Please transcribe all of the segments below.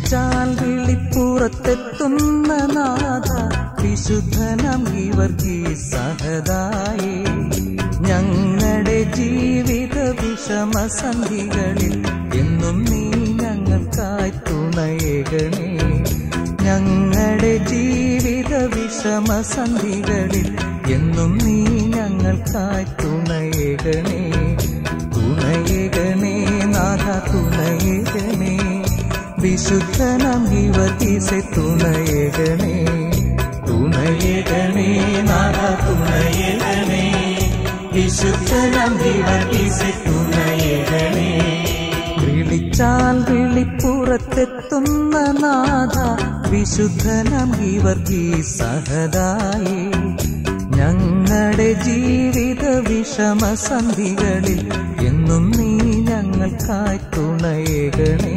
വിളിച്ചാൽ വിളിപ്പുറത്തെത്തുന്ന നാഥ വിശുദ്ധനം ഇവർക്ക് സഹതായേ ഞങ്ങളുടെ ജീവിത വിഷമസന്ധികളിൽ എന്നും നീ ഞങ്ങൾക്കായി തുണയേകണേ ഞങ്ങളുടെ ജീവിത വിഷമസന്ധികളിൽ എന്നും നീ ഞങ്ങൾക്കായി തുണയേകണേ തുണയേകണേ നാഥ തുണയേകണേ വിശുദ്ധനം ഇവതീസെ തുണയേകണേ തുണയേകണേ നാഥ തുണയേകണേ വിശുദ്ധനം ഇവതീസെ തുണയേകണേ വിളിച്ചാൽ വിളിപ്പുറത്തെത്തുന്ന നാഥ വിശുദ്ധനം ഇവർക്ക് സഹതായേ ഞങ്ങളുടെ ജീവിത വിഷമസന്ധികളിൽ എന്നും നീ ഞങ്ങൾക്കായി തുണയേകണേ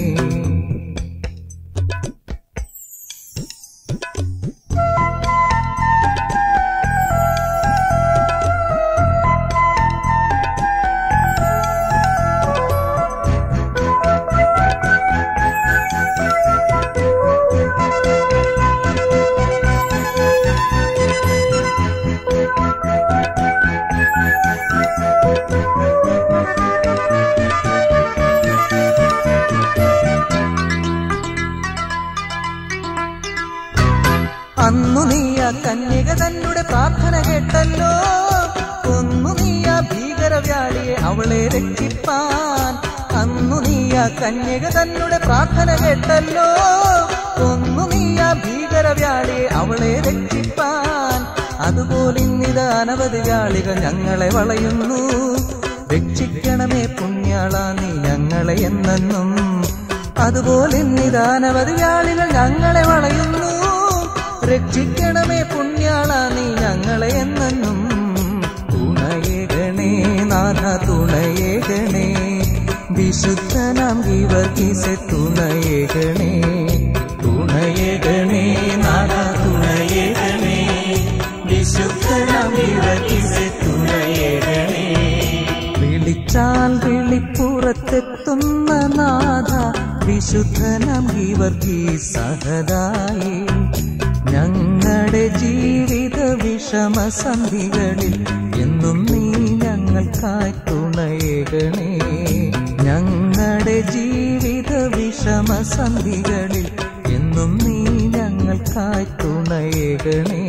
അന്നു നീയ കന്യക തന്നുടെ പ്രാർത്ഥന കേട്ടല്ലോ കൊന്നു നീയ ഭീകരവ്യാളിയെ അവളെ രക്ഷിപ്പാൻ അന്നു നീയ കന്യക തന്നുടെ പ്രാർത്ഥന കേട്ടല്ലോ കൊന്നു നീയ ഭീകരവ്യാളിയെ അവളെ രക്ഷിപ്പാൻ അതുപോലെ ഇന്നിത് അനവധി വ്യാളികൾ ഞങ്ങളെ വളയുന്നു രക്ഷിക്കണമേ പുണ്യാള നീ ഞങ്ങളെ എന്നെന്നും അതുപോലെ ഇന്നിത് അനവധി വ്യാളികൾ ഞങ്ങളെ വളയുന്നു രക്ഷിക്കണമേ പുണ്യാള നീ ഞങ്ങളെ എന്നെന്നും തുണയേകണേ നാഥ തുണയേകണേ വിശുദ്ധനാം ഗീവർഗീസെ തുണയേകണേ തുണയേകണേ നാഥ തുണയേകണേ വിശുദ്ധനാം ഗീവർഗീസെ തുണയേകണേ വിളിച്ചാൽ വിളിപ്പുറത്തെത്തുന്ന നാഥ വിശുദ്ധനം ഇവർക്ക് സഹതായേ ഞങ്ങളുടെ ജീവിത വിഷമസന്ധികളിൽ എന്നും നീ ഞങ്ങൾക്കായി തുണയേകണേ ഞങ്ങളുടെ ജീവിത വിഷമസന്ധികളിൽ എന്നും നീ ഞങ്ങൾക്കായി തുണയേകണേ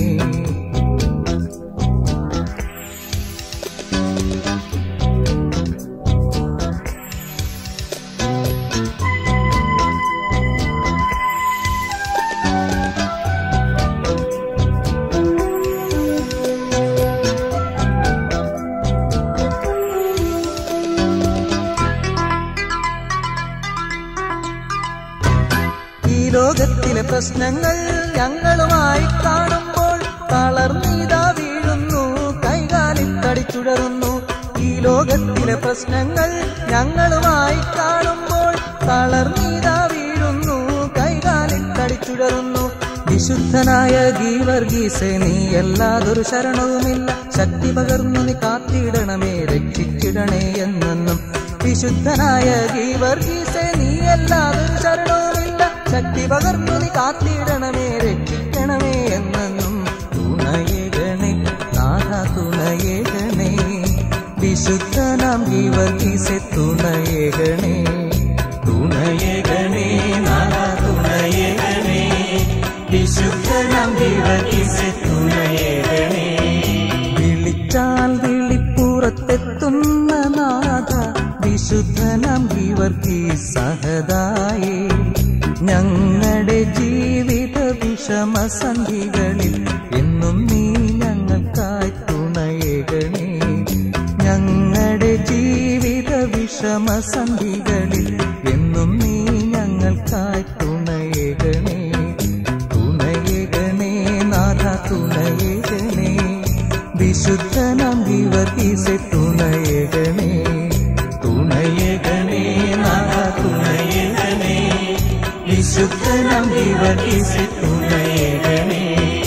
ഈ ലോകത്തിലെ പ്രശ്നങ്ങൾ ഞങ്ങളുമായി കാണുമ്പോൾ തളർന്നീതാ വീഴുന്നു കൈകാലിൽ തടിച്ചുടറുന്നു ഈ ലോകത്തിലെ പ്രശ്നങ്ങൾ ഞങ്ങളുമായി കാണുമ്പോൾ തളർന്നീതാ വീഴുന്നു കൈകാലിൽ തടിച്ചുടറുന്നു വിശുദ്ധനായ ഗീവർഗീസെ നീ എല്ലാതൊരു ശരണവുമില്ല ശക്തി പകർന്നു നീ കാത്തിടണമേ രക്ഷിച്ചിടണേ എന്നെന്നും വിശുദ്ധനായ ഗീവർഗീസെ നീ എല്ലാതൊരു ശരണവുമില്ല ശക്തി പകർന്നു നീ കാത്തിടണമേ രക്ഷിക്കണമേ എന്നെന്നും തുണയേകണേ നാഥ തുണയേകണേ വിശുദ്ധനാം ഗീവർഗീസെ തുണയേകണേ തുണയേകണേ നാഥ തുണയേകണേ വിശുദ്ധനാം ഗീവർഗീസെ തുണയേകണേ വിളിച്ചാൽ വിളിപ്പുറത്തെത്തുന്ന നാഥ വിശുദ്ധനാം ഇവർക്ക് സഹതായേ ഞങ്ങളുടെ ജീവിത വിഷമസന്ധികളിൽ എന്നും നീ ഞങ്ങൾക്കായി തുണയേകണേ ഞങ്ങളുടെ ജീവിത വിഷമസന്ധികളിൽ എന്നും നീ ഞങ്ങൾക്കായി തുണയേകണേ തുണയേകണേ നാഥ തുണയേകണേ വിശുദ്ധനം വിവർഗീസെ തുണയേകണേ തുണയേകണേ നാഥ തുണയേകണേ വിശുദ്ധനം വിവർഗീസെ തുണയേകണേ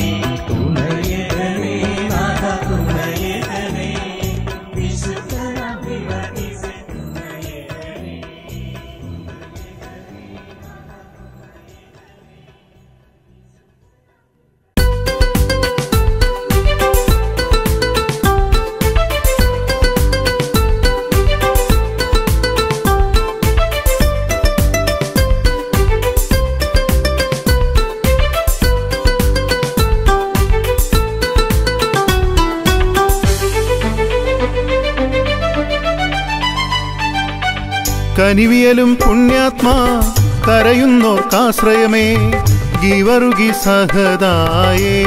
തുണയേകണേ നാഥ തുണയേകണേ വിശുദ്ധനം വിവർഗീസെ തുണയേകണേ കനിവിയലും പുണ്യാത്മാ കരയുന്നോർക്കാശ്രയമേ ഗീവറുകി സഹതായേ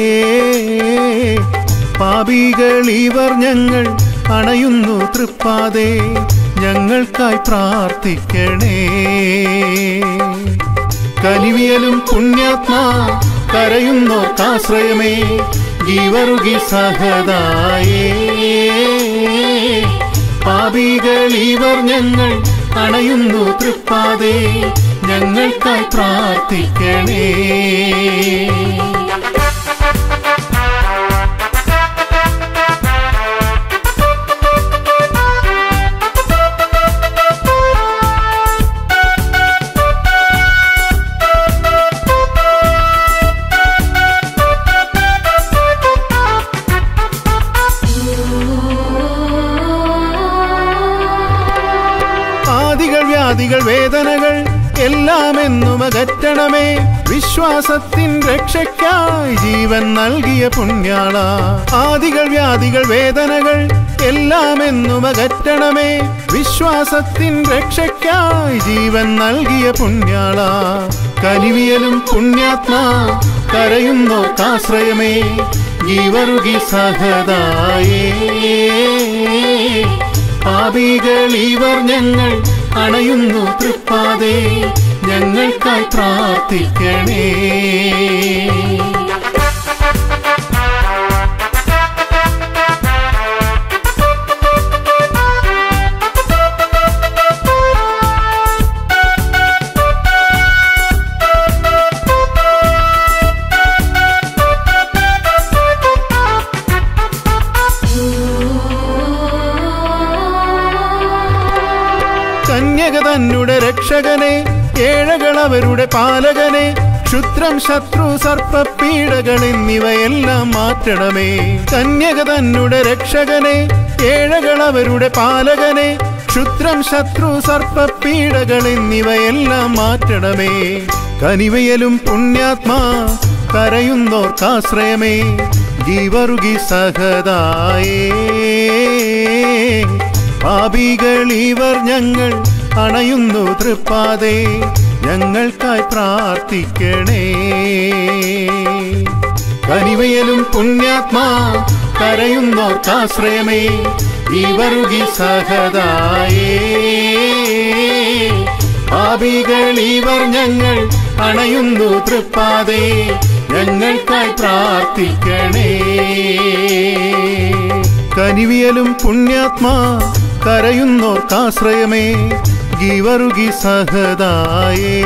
പാപികൾ ഇവർ ഞങ്ങൾ അണയുന്നു തൃപ്പാതെ ഞങ്ങൾക്കായി പ്രാർത്ഥിക്കണേ കനിവിയലും പുണ്യാത്മാ കരയുന്നോർക്കാശ്രയമേ ഗീവറുകി സഹതായേ പാപികൾ ഇവർ ഞങ്ങൾ അണയുന്നു തൃപ്പാതെ ഞങ്ങൾക്കായി പ്രാർത്ഥിക്കണേ ആദികൾ വ്യാധികൾ വേദനകൾ എല്ലാം എന്നും അകറ്റണമേ വിശ്വാസത്തിൻ രക്ഷയ്ക്കായി ജീവൻ നൽകിയ പുണ്യാള ആദികൾ വ്യാധികൾ വേദനകൾ എല്ലാം എന്നും അകറ്റണമേ വിശ്വാസത്തിൻ രക്ഷയ്ക്കായി ജീവൻ നൽകിയ പുണ്യാള കനിവിയലും പുണ്യാത്മാ കരയുന്നോ കാശ്രയമേ ജീവറുകി സഹതായേ പാപികൾ ഇവർ ഞങ്ങൾ അണയുന്നു തൃപ്പാതെ ഞങ്ങൾക്കായി പ്രാർത്ഥിക്കണേ കന്യക തന്നെ രക്ഷകനെ ഏഴകൾ അവരുടെ പാലകനെ ക്ഷുദ്രം ശത്രു സർപ്പപ്പീഡകൾ എന്നിവയെല്ലാം മാറ്റണമേ കന്യക തന്നെ രക്ഷകനെ ഏഴകൾ അവരുടെ പാലകനെ ക്ഷുദ്രം ശത്രു സർപ്പപ്പീഡകൾ എന്നിവയെല്ലാം മാറ്റണമേ കനിവയലും പുണ്യാത്മാ കരയുന്നോർക്കാശ്രയമേ ജീവറുകി സഹതായേ പാപികൾ ഇവർ ഞങ്ങൾ അണയുന്നു തൃപ്പാതെ ഞങ്ങൾക്കായി പ്രാർത്ഥിക്കണേ കനിവയലും പുണ്യാത്മാ കരയുന്നോർക്കാശ്രയമേ ഇവറുകി സഹതായേ പാപികൾ ഇവർ ഞങ്ങൾ അണയുന്നു തൃപ്പാതെ ഞങ്ങൾക്കായി പ്രാർത്ഥിക്കണേ കനിവിയലും പുണ്യാത്മാ കരയുന്നോർക്കാശ്രയമേ ഗീവറുകി സഹതായേ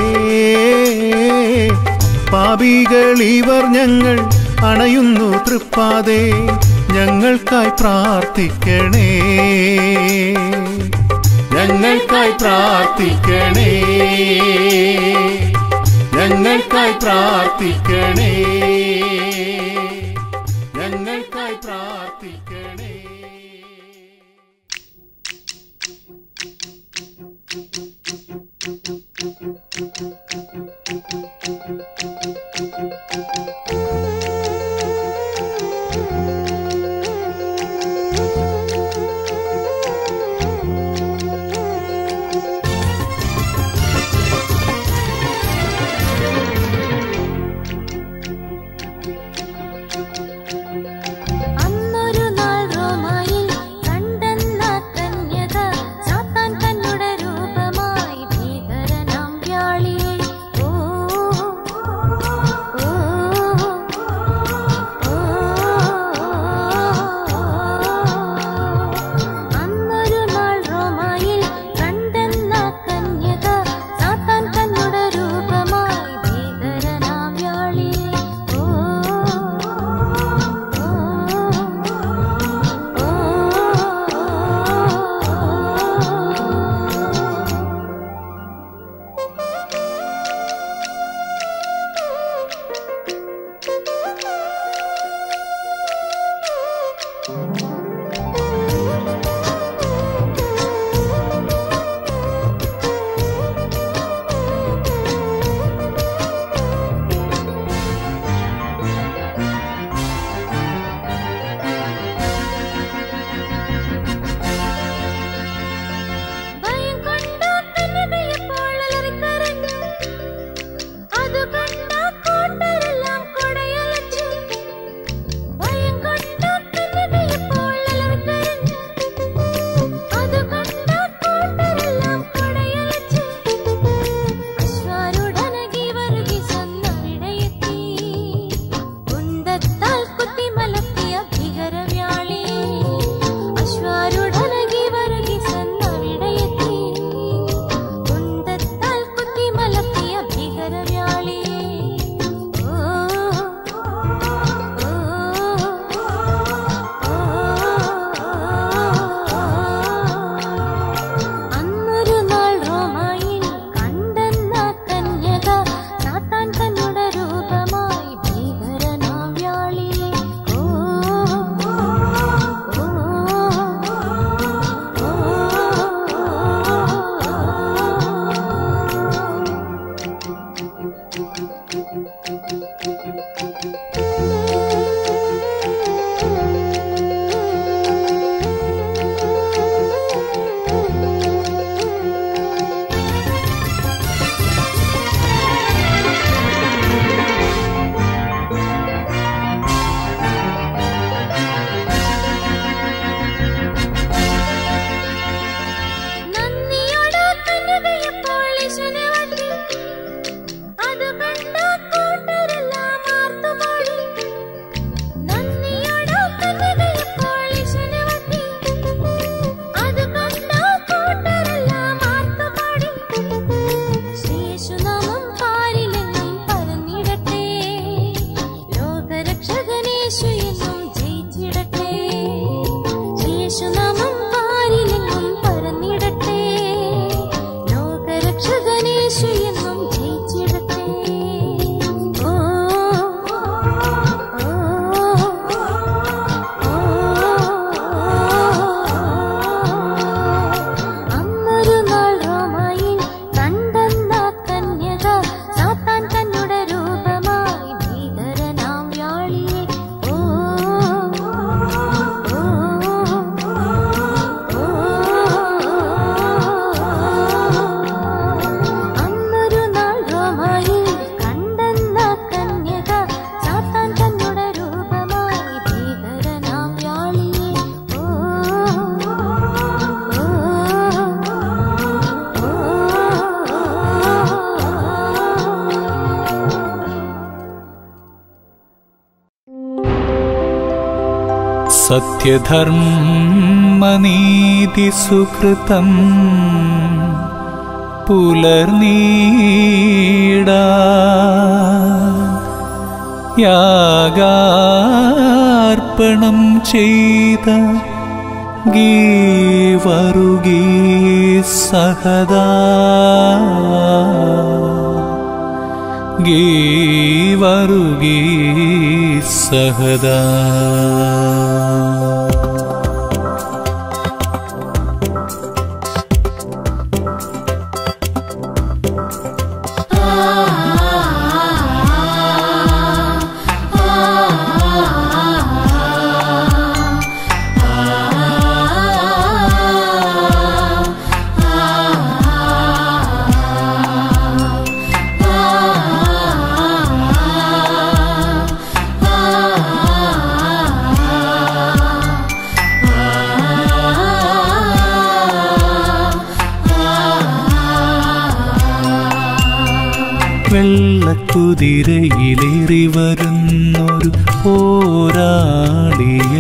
പാപികൾ ഇവർ ഞങ്ങൾ അണയുന്നു തൃപ്പാതെ ഞങ്ങൾക്കായി പ്രാർത്ഥിക്കണേ ഞങ്ങൾക്കായി പ്രാർത്ഥിക്കണേ ഞങ്ങൾക്കായി പ്രാർത്ഥിക്കണേ ഞങ്ങൾക്കായി പ്രാർത്ഥിക്കണേ അന്നൊരു നാൾ റോമായിൽ കണ്ടെന്ന കന്യക സാത്താൻ തന്നുടെ രൂപമാ സത്യധർമ്മനീതിസുകൃതം പുലർനീട യാഗാർപ്പണം ചെയ്ത ഗീവറുഗീ സഹദാ ഗീവറുഗീ സഹദാ വെള്ളക്കുതിരയിലേറി വരുന്നൊരു പോരാളിയ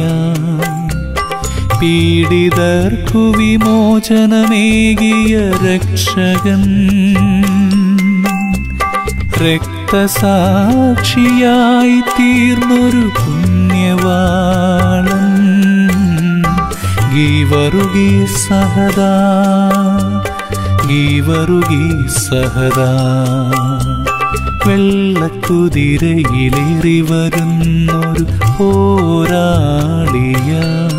പീഡിതർക്കു വിമോചനമേകിയ രക്ഷകൻ രക്തസാക്ഷിയായി തീർന്നൊരു പുണ്യവാളൻ ഗീവറുകി സഹദാ ഗീവറുകി സഹദാ വെള്ളക്കുതിരയിലേറി വരുന്നൊരു പോരാളിയ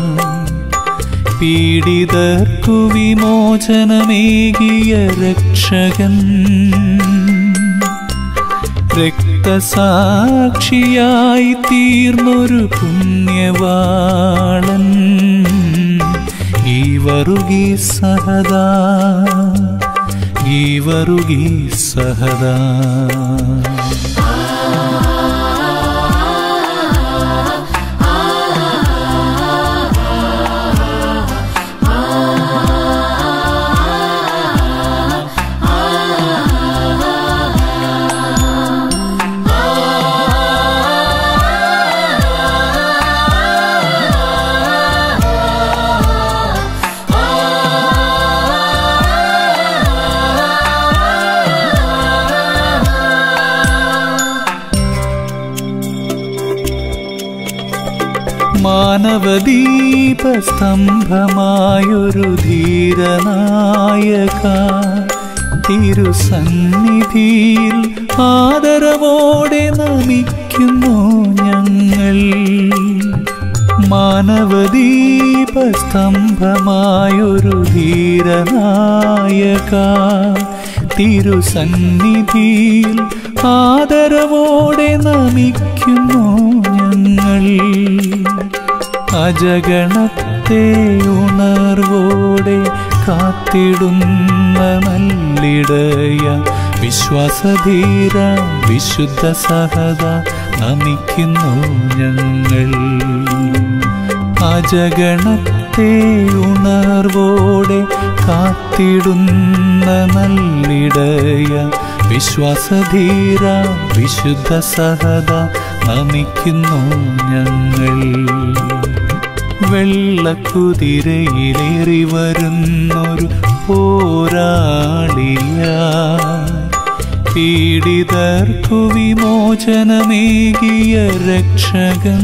പീഡിതർക്കു വിമോചനമേകിയ രക്ഷകൻ രക്തസാക്ഷിയായി തീർന്നൊരു പുണ്യവാളൻ ഈ വരുകി സഹദാ ഈ വരുകി സഹദാ മാനവദീപസ്തംഭമായൊരു ധീരനായക തിരുസന്നിധിയിൽ ആദരവോടെ നമിക്കുന്നു ഞങ്ങൾ മാനവദീപസ്തംഭമായൊരു ധീരനായക തിരുസന്നിധിയിൽ ആദരവോടെ നമിക്കുന്നു ഞങ്ങൾ അജഗണത്തെ ഉണർവോടെ കാത്തിടുന്ന നല്ലിടയ വിശ്വാസധീര വിശുദ്ധ സഹത നമിക്കുന്നു ഞങ്ങൾ അജഗണത്തെ ഉണർവോടെ കാത്തിടുന്ന നല്ലിടയ വിശ്വാസധീര വിശുദ്ധ സഹത നമിക്കുന്നു ഞങ്ങൾ വെള്ളക്കുതിരയിലേറി വരുന്നൊരു പോരാളിയ പീഡിതർക്കു വിമോചനമേകിയ രക്ഷകൻ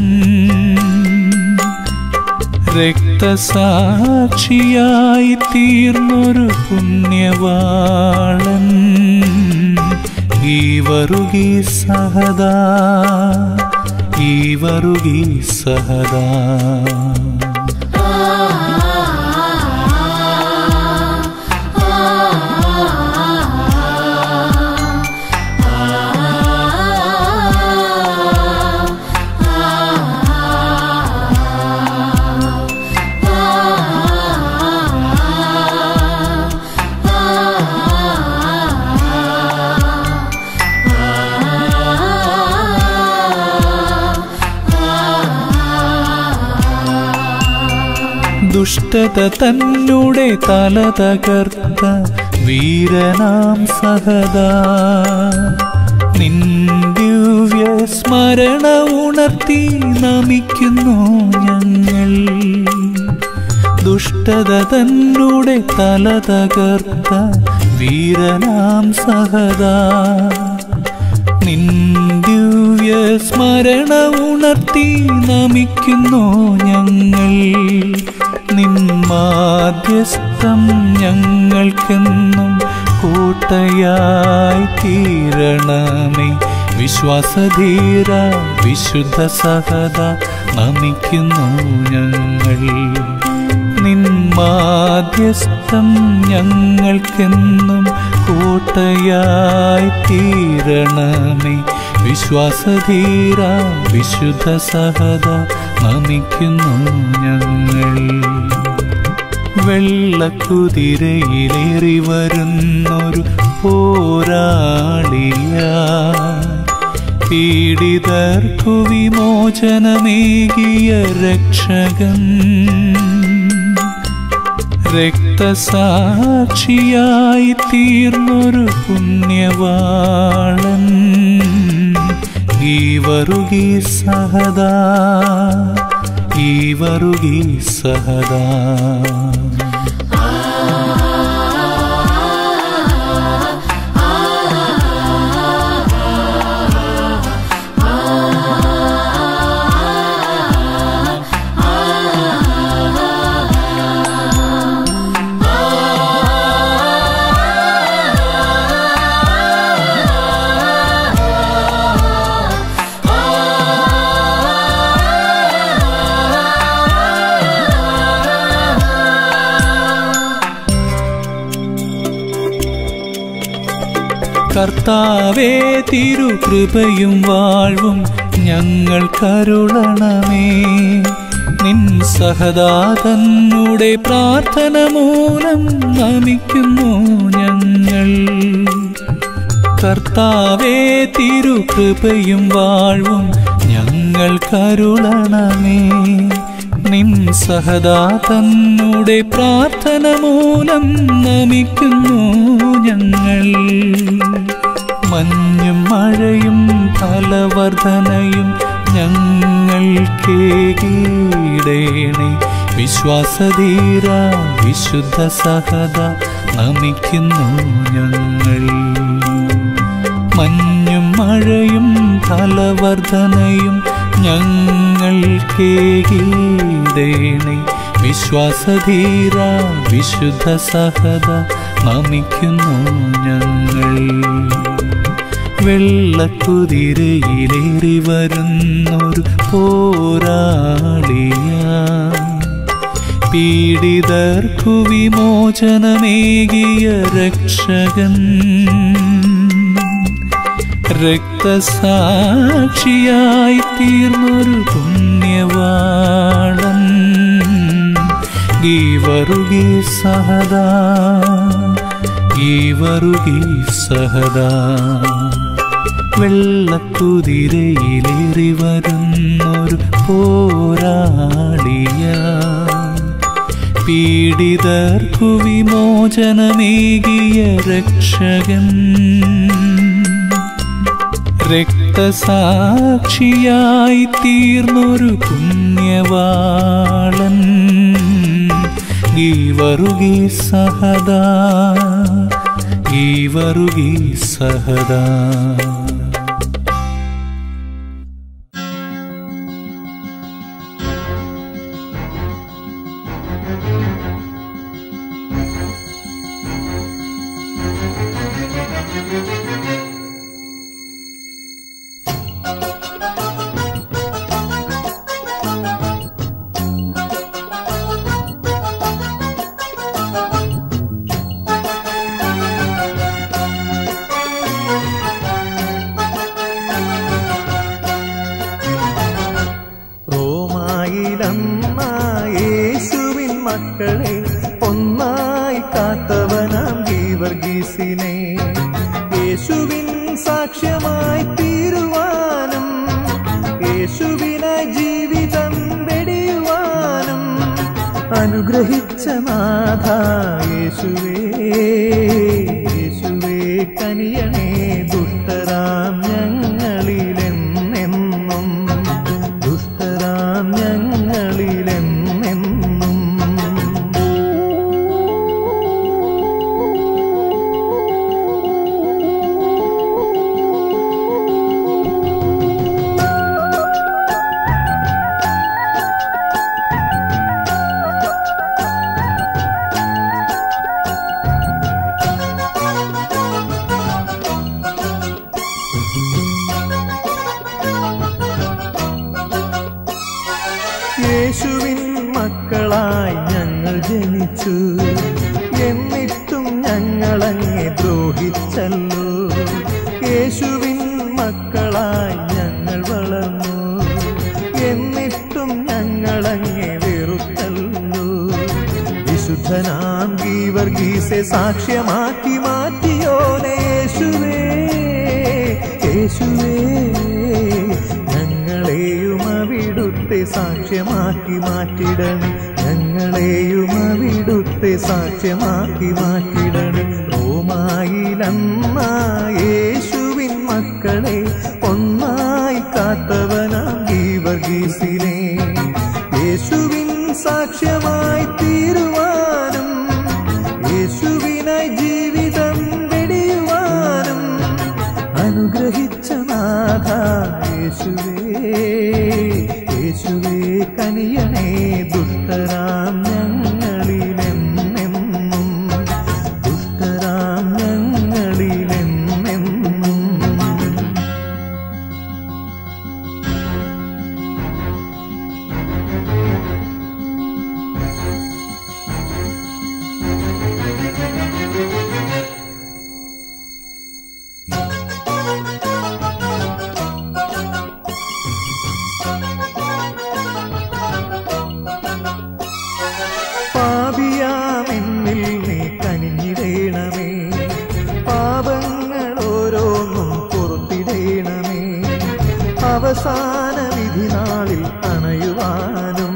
രക്തസാക്ഷിയായി തീർന്നൊരു പുണ്യവാളൻ ഈ വരുകി സഹദാ ഈ വരുകി സഹദാ ദുഷ്ടത തന്നുടെ തല തകർത്ത വീരനാം സഹദാ നിന്ദിവ്യ സ്മരണ ഉണർത്തി നമിക്കുന്നു ഞങ്ങൾ ദുഷ്ടത തന്നൂടെ തല തകർത്ത വീരനാം സഹദാ നിൻ ദിവ്യ സ്മരണ ഉണർത്തി നമിക്കുന്നു ഞങ്ങൾ നിൻ മാധ്യസ്ഥം ഞങ്ങൾക്കെന്നും കൂട്ടയായി തീരണമേ വിശ്വാസധീര വിശുദ്ധ സഹത നമിക്കുന്നു ഞങ്ങൾ നിൻ മാധ്യസ്ഥം ഞങ്ങൾക്കെന്നും കൂട്ടയായി തീരണമേ വിശ്വാസധീര വിശുദ്ധ സഹത നമിക്കുന്നു ഞങ്ങൾ വെള്ളക്കുതിരയിലേറി വരുന്നൊരു പോരാളിയ പീഡിതർക്കു വിമോചനമേകിയ രക്ഷകൻ രക്തസാക്ഷിയായി തീർന്നൊരു പുണ്യവാളൻ ഈ വരുകി സഹദാ ഈ വരുകി സഹദാ കർത്താവേ തിരുകൃപയും വാഴ്വും ഞങ്ങൾ കരുളണമേ നിൻ സഹദാതന്നുടെ പ്രാർത്ഥന മൂലം നമിക്കുന്നു ഞങ്ങൾ കർത്താവേ തിരുകൃപയും വാഴ്വും ഞങ്ങൾ കരുളണമേ നിൻ സഹദാതന്നുടെ പ്രാർത്ഥന മൂലം നമിക്കുന്നു ഞങ്ങൾ മഞ്ഞും മഴയും ഫലവർധനയും ഞങ്ങൾക്കേകീടേണേ വിശ്വാസധീര വിശുദ്ധ സഹത നമിക്കുന്നു ഞങ്ങൾ മഞ്ഞും മഴയും ഫലവർധനയും ഞങ്ങൾക്കേകീടേണേ വിശ്വാസധീര വിശുദ്ധ സഹത നമിക്കുന്നു ഞങ്ങൾ വെള്ളക്കുതിരയിലേറി വരുന്നൊരു പോരാളിയ പീഡിതർക്കു വിമോചനമേകിയ രക്ഷകൻ രക്തസാക്ഷിയായി തീർന്നൊരു പുണ്യവാളൻ ഗീവറുകി സഹദാ ഗീവറുകി സഹദാ വെള്ളക്കുതിരയിലേറി വരുന്നൊരു പോരാളിയ പീഡിതർക്കു വിമോചനമേകിയ രക്ഷകൻ രക്തസാക്ഷിയായി തീർന്നൊരു പുണ്യവാളൻ ഈ വരുകി സഹദാ ഈ വരുകി സഹദാ റോമായിലമ്മ യേശുവിൻ മക്കളെ ഒന്നായി കാത്തവനാം ഗീവർഗീസിനെ യേശുവിൻ സാക്ഷ്യമായി തീരുവാനും യേശുവിനെ ജീവിതം വെടിയുവാനും അനുഗ്രഹിച്ച നാഥ യേശുവേ യേശുവേ കനിയണേ ദുഷ്ടരാം ഞങ്ങളിലെന്നെന്നും ഞങ്ങളങ്ങെ ദ്രോഹിച്ചല്ലോ യേശുവിൻ മക്കളായി ഞങ്ങൾ വളർന്നു എന്നിട്ടും ഞങ്ങളങ്ങെ വെറുത്തല്ലോ വിശുദ്ധനാം ഗീവർഗീസെ സാക്ഷ്യമാക്കി മാറ്റിയോനെ യേശുവേ യേശുവേ ഞങ്ങളെയും അവിടുത്തെ സാക്ഷ്യമാക്കി മാറ്റിടണേ ഞങ്ങളെയും അവിടുത്തെ സാക്ഷ്യമാക്കി മാറ്റിടണേ റോമായിലമ്മ യേശുവിൻ മക്കളെ ഒന്നായി കാത്തവനാം ഗീവർഗീസിനെ യേശുവിൻ സാക്ഷ്യമായി തീരുവാനും യേശുവിനായി ജീവിതം വെടിയുവാനും അനുഗ്രഹിച്ച നാഥ യേശുവേ യേശുവേ കനിയണേ ദുഷ്ടരാം ഞങ്ങളിലെന്നെന്നും ദുഷ്ടരാം ഞങ്ങളിലെന്നെന്നും പാപിയാമെന്നിൽ നീ കനിഞ്ഞിടേണമേ പാപങ്ങൾ ഓരോന്നും പുറത്തിടേണമേ അവസാന വിധി നാളിൽ അണയുവാനും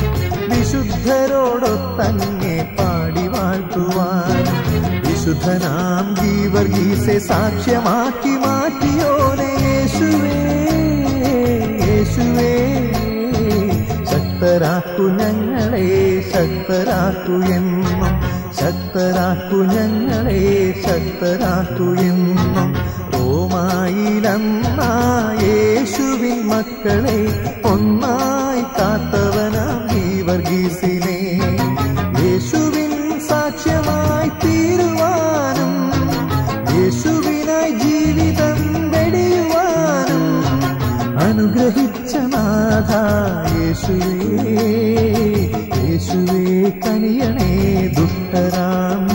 വിശുദ്ധരോടൊത്തങ്ങെ പാടി വാഴ്ത്തുവാനും വിശുദ്ധനാം ഗീവർഗീസെ സാക്ഷ്യമാക്കി മാറ്റിയോനെ യേശുവേ യേശുവേ ശക്തരാക്കു ഞങ്ങളെ ശക്തരാക്കു എന്നും ശക്തരാക്കു ഞങ്ങളെ ശക്തരാക്കു എന്നും റോമായിലമ്മ യേശുവിൻ മക്കളെ ഒന്നായി കാത്തവനാം ഈ വർഗീസിനെ യേശുവിൻ സാക്ഷ്യമായി തീരുവാനും യേശുവിനായി ജീവിതം വെടിയുവാനും അനുഗ്രഹിച്ച നാഥ യേശുവേ യേശുവേ കനിയണേ ദുഷ്ടരാം